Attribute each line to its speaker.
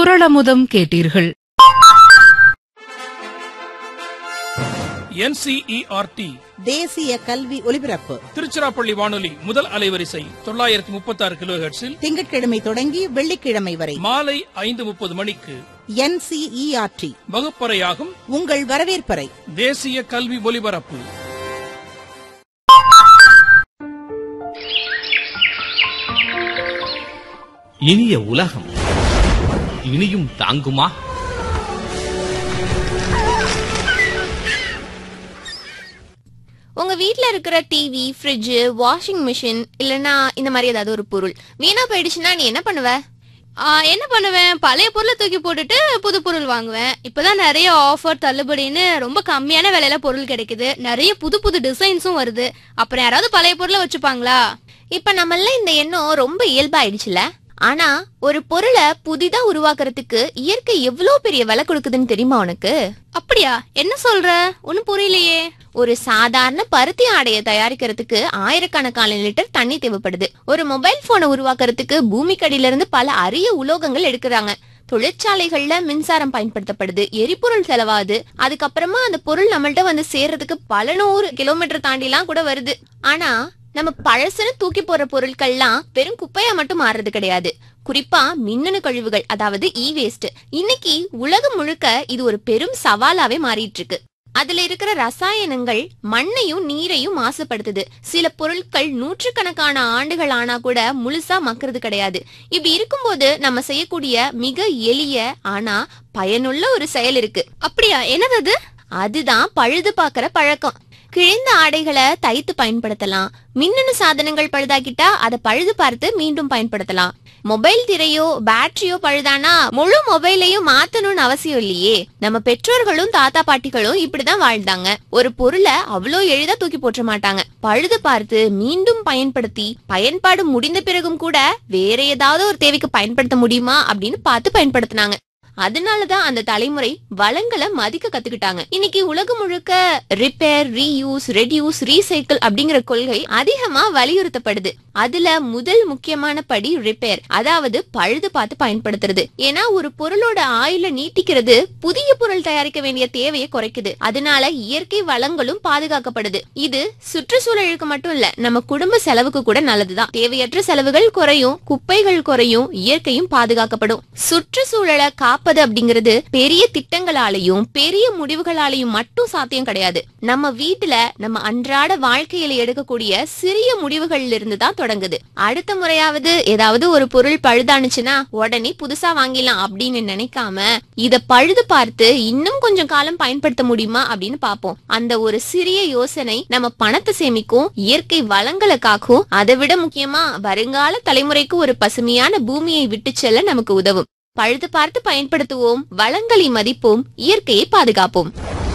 Speaker 1: குரளமுதம் கேட்டீர்கள்
Speaker 2: என்சிஇஆர்டி
Speaker 3: தேசிய கல்வி ஒலிபரப்பு
Speaker 2: திருச்சிராப்பள்ளி வானொலி முதல் அலைவரிசை தொள்ளாயிரத்தி முப்பத்தி ஆறு கிலோ
Speaker 3: திங்கட்கிழமை தொடங்கி வெள்ளிக்கிழமை வரை
Speaker 2: மாலை ஐந்து முப்பது மணிக்கு
Speaker 3: என்சிஇஆர்டி
Speaker 2: வகுப்பறையாகும்
Speaker 3: உங்கள் வரவேற்பறை
Speaker 2: தேசிய கல்வி ஒலிபரப்பு
Speaker 4: இனிய உலகம் இனியும் தாங்குமா
Speaker 5: உங்க வீட்ல இருக்கிற டிவி ஃப்ரிட்ஜ் வாஷிங் மிஷின் இல்லனா இந்த மாதிரி ஏதாவது ஒரு பொருள் வீணா போயிடுச்சுன்னா நீ என்ன பண்ணுவ
Speaker 6: ஆ, என்ன பண்ணுவேன் பழைய பொருளை தூக்கி போட்டுட்டு புது பொருள் வாங்குவேன் இப்பதான் நிறைய ஆஃபர் தள்ளுபடின்னு ரொம்ப கம்மியான விலையில பொருள் கிடைக்குது நிறைய புது புது டிசைன்ஸும் வருது அப்புறம் யாராவது பழைய பொருளை வச்சுப்பாங்களா
Speaker 5: இப்ப நம்மள இந்த எண்ணம் ரொம்ப இயல்பாயிடுச்சுல ஆனா ஒரு பொருளை புதிதா உருவாக்குறதுக்கு இயற்கை எவ்வளவு பெரிய விலை கொடுக்குதுன்னு தெரியுமா உனக்கு
Speaker 6: அப்படியா என்ன சொல்ற ஒன்னும் புரியலையே
Speaker 5: ஒரு சாதாரண பருத்தி ஆடையை தயாரிக்கிறதுக்கு ஆயிரக்கணக்கான லிட்டர் தண்ணி தேவைப்படுது ஒரு மொபைல் போனை உருவாக்குறதுக்கு பூமிக்கடியில இருந்து பல அரிய உலோகங்கள் எடுக்கிறாங்க தொழிற்சாலைகள்ல மின்சாரம் பயன்படுத்தப்படுது எரிபொருள் செலவாகுது அதுக்கப்புறமா அந்த பொருள் நம்மள்ட்ட வந்து சேர்றதுக்கு பல நூறு கிலோமீட்டர் தாண்டிலாம் கூட வருது ஆனா நம்ம பழசுன்னு தூக்கி போற பொருட்கள்லாம் வெறும் குப்பையா மட்டும் மாறுறது கிடையாது குறிப்பா மின்னணு கழிவுகள் அதாவது இ வேஸ்ட் இன்னைக்கு உலகம் முழுக்க இது ஒரு பெரும் சவாலாவே மாறிட்டு இருக்கு அதுல இருக்கிற ரசாயனங்கள் மண்ணையும் நீரையும் மாசுபடுத்துது சில பொருட்கள் நூற்றுக்கணக்கான ஆண்டுகள் ஆனா கூட முழுசா மக்கறது கிடையாது இப்படி இருக்கும்போது நம்ம செய்யக்கூடிய மிக எளிய ஆனா பயனுள்ள ஒரு செயல் இருக்கு
Speaker 6: அப்படியா என்னது அது
Speaker 5: அதுதான் பழுது பார்க்கற பழக்கம் கிழிந்த ஆடைகளை தைத்து பயன்படுத்தலாம் மின்னணு சாதனங்கள் பழுதாக்கிட்டா அதை பழுது பார்த்து மீண்டும் பயன்படுத்தலாம் மொபைல் திரையோ பேட்டரியோ பழுதானா முழு மொபைலையும் மாத்தணும்னு அவசியம் இல்லையே நம்ம பெற்றோர்களும் தாத்தா பாட்டிகளும் இப்படிதான் வாழ்ந்தாங்க ஒரு பொருளை அவ்வளோ எளிதா தூக்கி போற்ற மாட்டாங்க பழுது பார்த்து மீண்டும் பயன்படுத்தி பயன்பாடு முடிந்த பிறகும் கூட வேற ஏதாவது ஒரு தேவைக்கு பயன்படுத்த முடியுமா அப்படின்னு பார்த்து பயன்படுத்தினாங்க அதனாலதான் அந்த தலைமுறை வளங்களை மதிக்க கத்துக்கிட்டாங்க இன்னைக்கு உலகம் முழுக்க ரிப்பேர் ரீயூஸ் ரெடியூஸ் ரீசைக்கிள் அப்படிங்கிற கொள்கை அதிகமா வலியுறுத்தப்படுது அதுல முதல் முக்கியமான படி ரிப்பேர் அதாவது பழுது பார்த்து பயன்படுத்துறது ஏன்னா ஒரு பொருளோட ஆயுள நீட்டிக்கிறது புதிய பொருள் தயாரிக்க வேண்டிய தேவையை குறைக்குது அதனால இயற்கை வளங்களும் பாதுகாக்கப்படுது இது சுற்றுச்சூழலுக்கு மட்டும் இல்ல நம்ம குடும்ப செலவுக்கு கூட நல்லதுதான் தேவையற்ற செலவுகள் குறையும் குப்பைகள் குறையும் இயற்கையும் பாதுகாக்கப்படும் சுற்றுச்சூழலை காப்பது அப்படிங்கிறது பெரிய திட்டங்களாலையும் பெரிய முடிவுகளாலையும் மட்டும் சாத்தியம் கிடையாது நம்ம வீட்டுல நம்ம அன்றாட வாழ்க்கையில எடுக்கக்கூடிய சிறிய முடிவுகள்ல இருந்து தான் தொடங்குது அடுத்த முறையாவது ஏதாவது ஒரு பொருள் பழுதானுச்சுன்னா உடனே புதுசா வாங்கிடலாம் அப்படின்னு நினைக்காம இத பழுது பார்த்து இன்னும் கொஞ்சம் காலம் பயன்படுத்த முடியுமா அப்படின்னு பாப்போம் அந்த ஒரு சிறிய யோசனை நம்ம பணத்தை சேமிக்கும் இயற்கை வளங்களை காக்கும் அதை விட முக்கியமா வருங்கால தலைமுறைக்கு ஒரு பசுமையான பூமியை விட்டு செல்ல நமக்கு உதவும் பழுது பார்த்து பயன்படுத்துவோம் வளங்களை மதிப்போம் இயற்கையை பாதுகாப்போம்